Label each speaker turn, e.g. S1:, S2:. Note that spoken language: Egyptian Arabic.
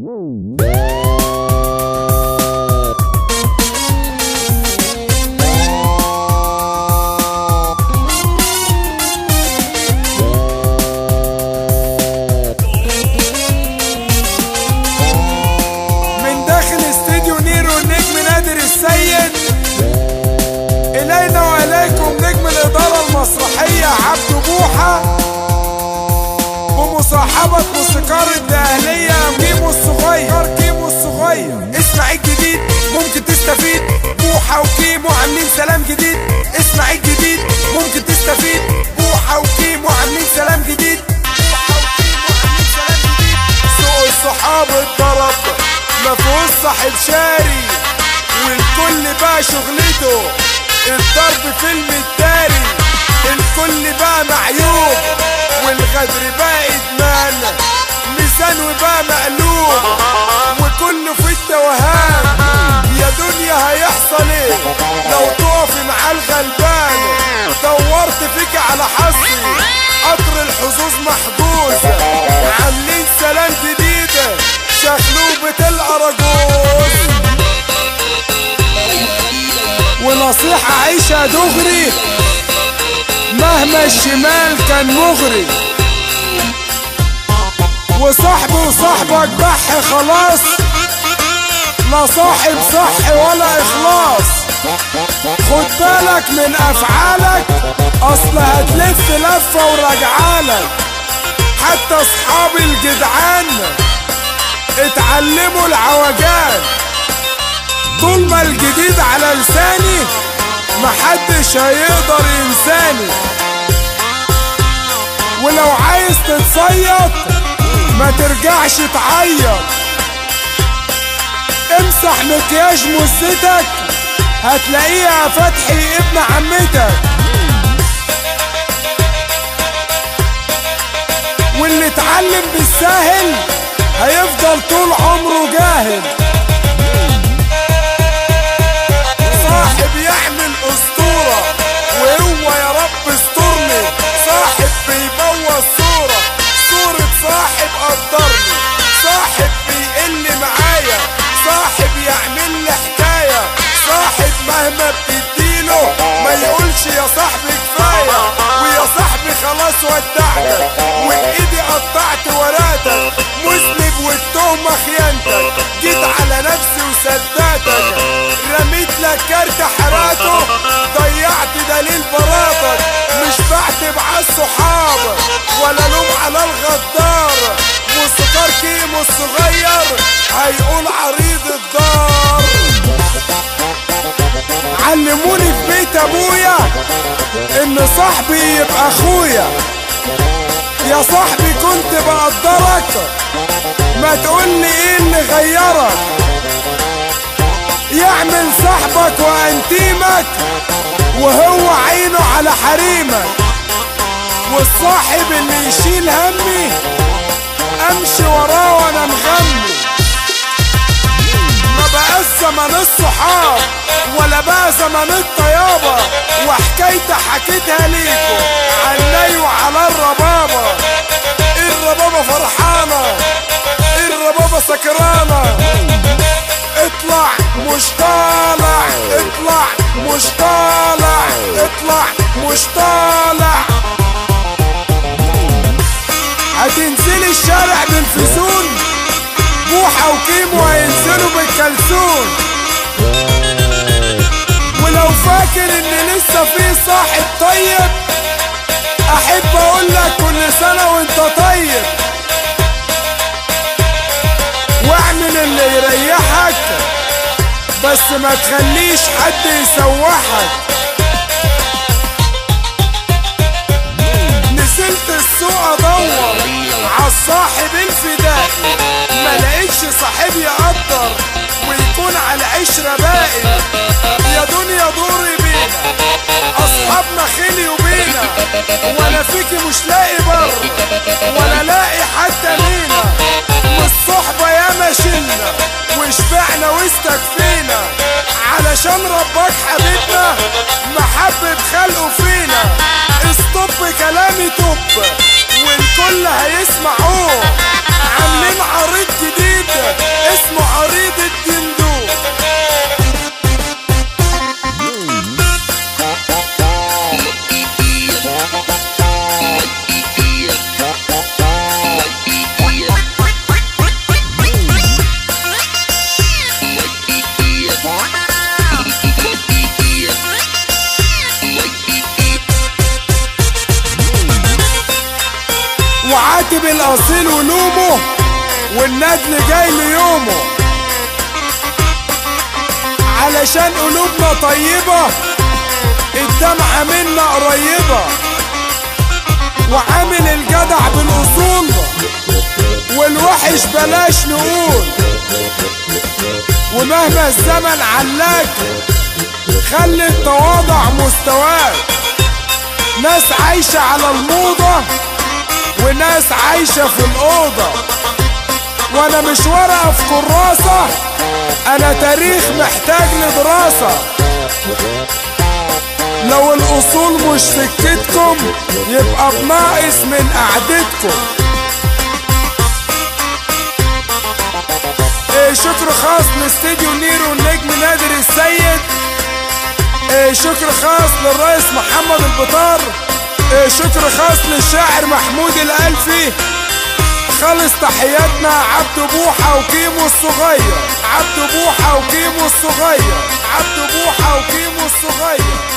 S1: من داخل استديو نيرو النجم نادر السيد إلينا وإليكم نجم الإدارة المسرحية عبد بوحة بمصاحبة موسيقار الدهلية كيمو الصغير كيمو الصغير اسمع الجديد ممكن تستفيد بوحة وكيمو عاملين سلام جديد اسمع الجديد ممكن تستفيد بوحة وكيمو عاملين سلام جديد بوحة وكيمو عاملين سلام جديد سوق الصحاب اتضرب مفهوش صاحب شاري والكل بقى شغلته الضرب فيلم الداري الكل بقى معيوب والغدر بقى ادمان ميزان وبقى مقلوب وكله في التوهان يا دنيا هيحصل ايه لو تقفي مع الغلبان دورت فيك على حظي قطر الحظوظ محجوز عاملين سلام جديدة شخلوبة الأراجوز ونصيحة عيشة دغري مهما الشمال كان مغري وصاحبي وصاحبك بح خلاص لا صاحب صح ولا إخلاص خد بالك من أفعالك أصل هتلف لفة وراجعالك حتى أصحابي الجدعان اتعلموا العوجان طول ما الجديد على لساني محدش هيقدر ينساني ولو عايز تتصيط ما ترجعش تعيط امسح مكياج مزتك هتلاقيها فتحي ابن عمتك واللي اتعلم بالساهل هيفضل طول عمره جاهل صاحب يعمل اسطورة وهو يا رب استرني صاحب بيبوظ صورة صورة صاحب قدرني صاحب بيقل معايا صاحب يعمل لي حكاية صاحب مهما بتديله ما يقولش يا صاحبي كفاية ويا صاحبي خلاص ودعتك وبايدي قطعت وراتك مذنب والتهمة خيانتك جيت على نفسي وصدقتك رميت لك كارت حراته ضيعت دليل براتك مش بعتب على الصحاب ولا لوم على الغدار موسيقار كيمو الصغير هيقول عريض الدار علموني في بيت ابويا ان صاحبي يبقى اخويا يا صاحبي كنت بقدرك ما تقولي ايه اللي غيرك يعمل صاحبك وانتيمك وهو عينه على حريمك والصاحب اللي يشيل همي امشي وراه وانا مغمي ما بقاش زمن الصحاب ولا بقى زمن الطيابة وحكايتي حكيتها ليكم عني وعلى الربابة الربابة فرحانة الربابة سكرانة اطلع مش طالع اطلع مش طالع اطلع مش طالع هتنزلي الشارع بالفسون بوحة وكيمو هينزلوا بالكلسون ولو فاكر ان لسه في صاحب طيب احب اقول لك كل سنة وانت طيب واعمل اللي يريحك بس ما تخليش حد يسوحك نزلت السوق ادور عالصاحب الفدائي ما لقيتش صاحب يقدر ويكون على عشرة باقي يا دنيا دوري بينا اصحابنا خليوا بينا وانا فيكي مش لاقي بر ولا لاقي حتى مينا والصحبة ياما شلنا وشبعنا واستكفينا علشان ربك حبيبنا محبة خلقه فينا استوب كلامي توب والكل هيسمعوه عاملين عريض جديد والندل جاي ليومه علشان قلوبنا طيبة الدمعة منا قريبة وعامل الجدع بالأصول والوحش بلاش نقول ومهما الزمن علاك خلي التواضع مستواك ناس عايشة على الموضة وناس عايشة في الأوضة وأنا مش ورقة في كراسة أنا تاريخ محتاج لدراسة لو الأصول مش سكتكم يبقى بناقص من قعدتكم إيه شكر خاص لاستديو نيرو النجم نادر السيد إيه شكر خاص للرئيس محمد البطار إيه شكر خاص للشاعر محمود الألفي خالص تحياتنا عبد بوحة وكيمو الصغير عبد بوحة وكيمو الصغير عبد بوحة وكيمو الصغير